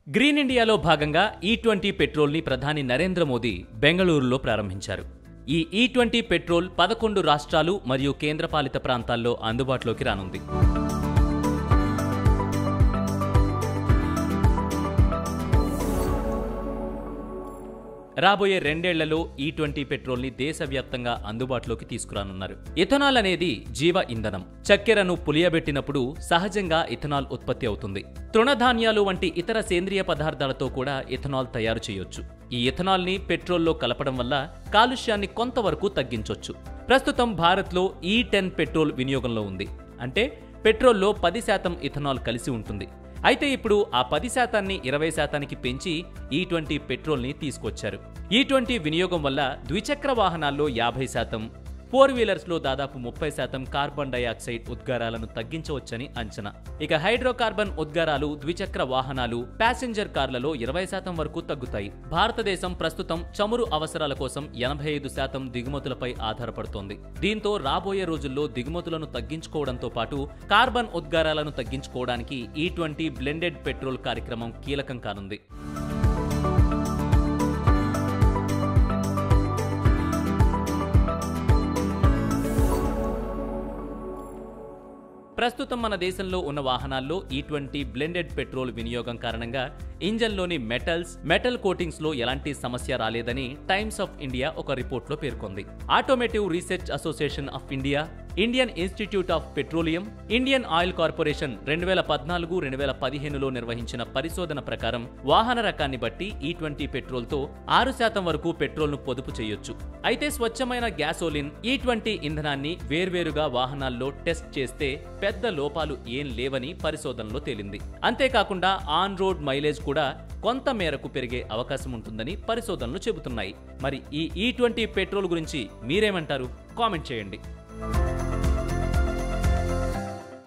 green ఇండియాలో భాగంగా ఈ ట్వంటీ పెట్రోల్ని ప్రధాని నరేంద్ర మోదీ బెంగళూరులో ప్రారంభించారు ఈ ఈ ట్వంటీ పెట్రోల్ పదకొండు రాష్ట్రాలు మరియు కేంద్రపాలిత ప్రాంతాల్లో అందుబాటులోకి రానుంది రాబోయే రెండేళ్లలో ఈ ట్వంటీ పెట్రోల్ ని దేశవ్యాప్తంగా అందుబాటులోకి తీసుకురానున్నారు ఇథనాల్ అనేది జీవ ఇంధనం చక్కెరను పులియబెట్టినప్పుడు సహజంగా ఇథనాల్ ఉత్పత్తి అవుతుంది తృణధాన్యాలు వంటి ఇతర సేంద్రియ పదార్థాలతో కూడా ఇథనాల్ తయారు చేయొచ్చు ఈ ఇథనాల్ ని పెట్రోల్లో కలపడం వల్ల కాలుష్యాన్ని కొంతవరకు తగ్గించొచ్చు ప్రస్తుతం భారత్లో ఈ టెన్ పెట్రోల్ వినియోగంలో ఉంది అంటే పెట్రోల్లో పది శాతం ఇథనాల్ కలిసి ఉంటుంది అయితే ఇప్పుడు ఆ పది శాతాన్ని ఇరవై శాతానికి పెంచి ఈ ట్వంటీ పెట్రోల్ని తీసుకొచ్చారు ఈ ట్వంటీ వినియోగం వల్ల ద్విచక్ర వాహనాల్లో యాభై శాతం ఫోర్ వీలర్స్లో దాదాపు ముప్పై శాతం కార్బన్ డయాక్సైడ్ ఉద్గారాలను తగ్గించవచ్చని అంచనా ఇక హైడ్రోకార్బన్ ఉద్గారాలు ద్విచక్ర వాహనాలు ప్యాసింజర్ కార్లలో ఇరవై శాతం వరకు తగ్గుతాయి భారతదేశం ప్రస్తుతం చమురు అవసరాల కోసం ఎనభై ఐదు శాతం దిగుమతులపై ఆధారపడుతోంది దీంతో రాబోయే రోజుల్లో దిగుమతులను తగ్గించుకోవడంతో పాటు కార్బన్ ఉద్గారాలను తగ్గించుకోవడానికి ఈ ట్వంటీ బ్లెండెడ్ పెట్రోల్ కార్యక్రమం కీలకం కానుంది ప్రస్తుతం మన దేశంలో ఉన్న వాహనాల్లో ఈ ట్వంటీ బ్లెండెడ్ పెట్రోల్ వినియోగం కారణంగా ఇంజన్లోని మెటల్స్ మెటల్ కోటింగ్స్ లో ఎలాంటి సమస్య రాలేదని టైమ్స్ ఆఫ్ ఇండియా ఒక రిపోర్ట్లో పేర్కొంది automotive research association of India Indian institute of petroleum Indian oil corporation రెండు వేల పద్నాలుగు రెండు వేల పదిహేనులో నిర్వహించిన పరిశోధన ప్రకారం వాహన రకాన్ని బట్టి ఈ ట్వంటీ పెట్రోల్తో ఆరు శాతం వరకు పెట్రోల్ను పొదుపు చేయొచ్చు అయితే స్వచ్ఛమైన గ్యాసోలిన్ ఈ ట్వంటీ ఇంధనాన్ని వేర్వేరుగా వాహనాల్లో టెస్ట్ చేస్తే పెద్ద లోపాలు ఏం లేవని పరిశోధనలో తేలింది అంతేకాకుండా ఆన్ రోడ్ మైలేజ్ కూడా కొంత మేరకు పెరిగే అవకాశం ఉంటుందని పరిశోధనలు చెబుతున్నాయి మరి ఈ ఈ ట్వంటీ పెట్రోల్ గురించి మీరేమంటారు కామెంట్ చేయండి